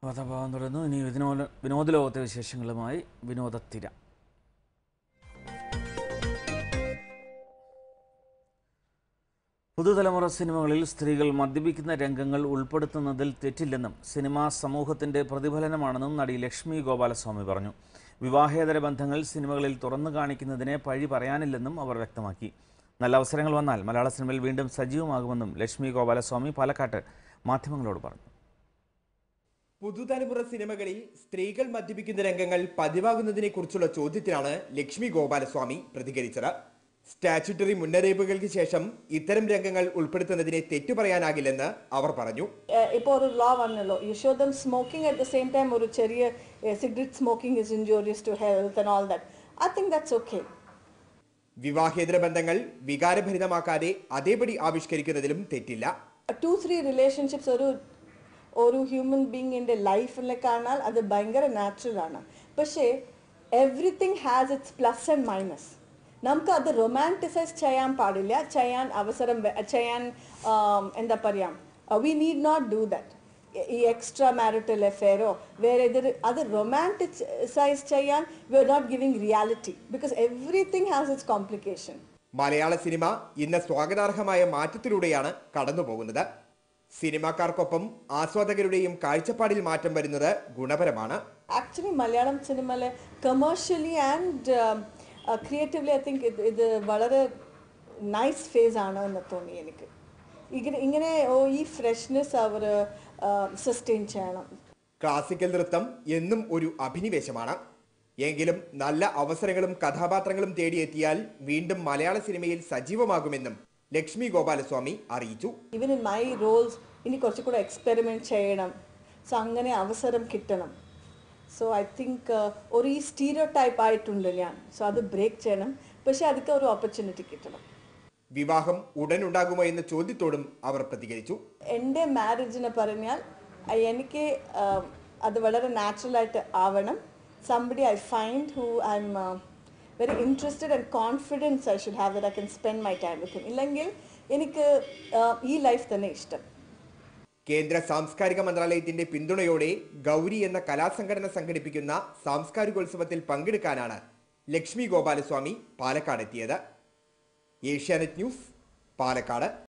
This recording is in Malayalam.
വാർത്താഭാവം തുടർന്നു ഇനി വിനോദ വിനോദ ലോകത്തെ വിശേഷങ്ങളുമായി വിനോദത്തിര പുതുതലമുറ സിനിമകളിൽ സ്ത്രീകൾ മദ്യപിക്കുന്ന രംഗങ്ങൾ ഉൾപ്പെടുത്തുന്നതിൽ തെറ്റില്ലെന്നും സിനിമ സമൂഹത്തിന്റെ പ്രതിഫലനമാണെന്നും നടി ലക്ഷ്മി ഗോപാലസ്വാമി പറഞ്ഞു വിവാഹേതര ബന്ധങ്ങൾ സിനിമകളിൽ തുറന്നു കാണിക്കുന്നതിനെ പഴി പറയാനില്ലെന്നും അവർ വ്യക്തമാക്കി നല്ല അവസരങ്ങൾ വന്നാൽ മലയാള സിനിമയിൽ വീണ്ടും സജീവമാകുമെന്നും ലക്ഷ്മി ഗോപാലസ്വാമി പാലക്കാട്ട് മാധ്യമങ്ങളോട് പറഞ്ഞു പുതുതലമുറ സിനിമകളിൽ സ്ത്രീകൾ മദ്യപിക്കുന്ന രംഗങ്ങൾ പതിവാകുന്നതിനെ കുറിച്ചുള്ള ചോദ്യത്തിനാണ് ലക്ഷ്മി ഗോപാലസ്വാമി പ്രതികരിച്ചത് സ്റ്റാച്യൂട്ടറി മുന്നറിയിപ്പുകൾക്ക് ശേഷം ഇത്തരം രംഗങ്ങൾ ഉൾപ്പെടുത്തുന്നതിനെ തെറ്റു പറയാനാകില്ലെന്ന് അവർ പറഞ്ഞു ഏഹ് ഇപ്പൊ ഒരു ലോ വന്നല്ലോ you show them smoking at the same time ഒരു ചെറിയ cigarette smoking is injurious to health and all that I think that's okay വിവാഹേതര ബന്ധങ്ങൾ വികാരഭരിതമാക്കാതെ അതേപടി ആവിഷ്കരിക്കുന്നതിലും തെറ്റില്ല ടു ത്രീ റിലേഷൻഷിപ്സ് ഒരു ഒരു ഹ്യൂമൻ ബീങ്ങിൻ്റെ ലൈഫിൽ കാണാൽ അത് ഭയങ്കര നാച്ചുറൽ ആണ് പക്ഷേ everything has its plus and minus നമുക്ക് അത് റൊമാൻറ്റിസൈസ് ചെയ്യാൻ പാടില്ല ചെയ്യാൻ അവസരം വെ- ചെയ്യാൻ ആം, എന്താ പറയുക we need not do that ഈ എക്സ്ട്രാ മാരിറ്റൽ അഫെയറോ വേറെ ഇത് അത് റൊമാൻറ്റിസൈസ് ചെയ്യാൻ we are not giving reality because everything has its complication Malayala cinema ഇന്ന് സ്വാഗതാർഹമായ മാറ്റത്തിലൂടെയാണ് കടന്നുപോകുന്നത് സിനിമാക്കാർക്കൊപ്പം ആസ്വാദകരുടെയും കാഴ്ചപ്പാടിൽ മാറ്റം വരുന്നത് ഗുണപരമാണ് ആക്ച്വലി മലയാളം സിനിമയിലെ commercially and creatively I think ഇത് ഇത് വളരെ നൈസ് ഫേസ് ആണ് എന്ന് തോന്നി എനിക്ക് ഇങ്ങനെ ഇങ്ങനെ ഓ ഈ ഫ്രഷ്നെസ് അവർ സസ്റ്റെയിൻ ചെയ്യണം ക്ലാസിക്കൽ നൃത്തം എന്നും ഒരു അഭിനിവേശമാണ് എങ്കിലും നല്ല അവസരങ്ങളും കഥാപാത്രങ്ങളും തേടിയെത്തിയാൽ വീണ്ടും മലയാള സിനിമയിൽ സജീവമാകുമെന്നും ലക്ഷ്മി ഗോപാലസ്വാമി അറിയിച്ചു ഈവൻ ഇൻ മൈ റോൾസ് ഇനി കുറച്ചുകൂടെ എക്സ്പെരിമെൻറ്റ് ചെയ്യണം സോ അങ്ങനെ അവസരം കിട്ടണം സോ ഐ തിങ്ക് ഒരു ഈ സ്റ്റീരിയോ ടൈപ്പ് ആയിട്ടുണ്ട് ഞാൻ സോ അത് ബ്രേക്ക് ചെയ്യണം പക്ഷേ അതൊക്കെ ഒരു ഓപ്പർച്യൂണിറ്റി കിട്ടണം വിവാഹം ഉടൻ ഉണ്ടാകുമോ എന്ന ചോദ്യത്തോടും അവർ പ്രതികരിച്ചു എൻ്റെ മാരേജിനെ പറഞ്ഞാൽ അഹ് എനിക്ക് ആഹ്, അത് വളരെ നാച്ചുറലായിട്ട് ആവണം somebody I find who I am very interested and confidence I should have that I can spend my time with him ഇല്ലെങ്കിൽ എനിക്ക് ആഹ്, ഈ ലൈഫ് തന്നെ ഇഷ്ടം കേന്ദ്ര സാംസ്കാരിക മന്ത്രാലയത്തിന്റെ പിന്തുണയോടെ ഗൗരി എന്ന കലാസംഘടന സംഘടിപ്പിക്കുന്ന സാംസ്കാരികോത്സവത്തിൽ പങ്കെടുക്കാനാണ് ലക്ഷ്മി ഗോപാലസ്വാമി പാലക്കാട് എത്തിയത് ഏഷ്യാനെറ്റ് ന്യൂസ് പാലക്കാട്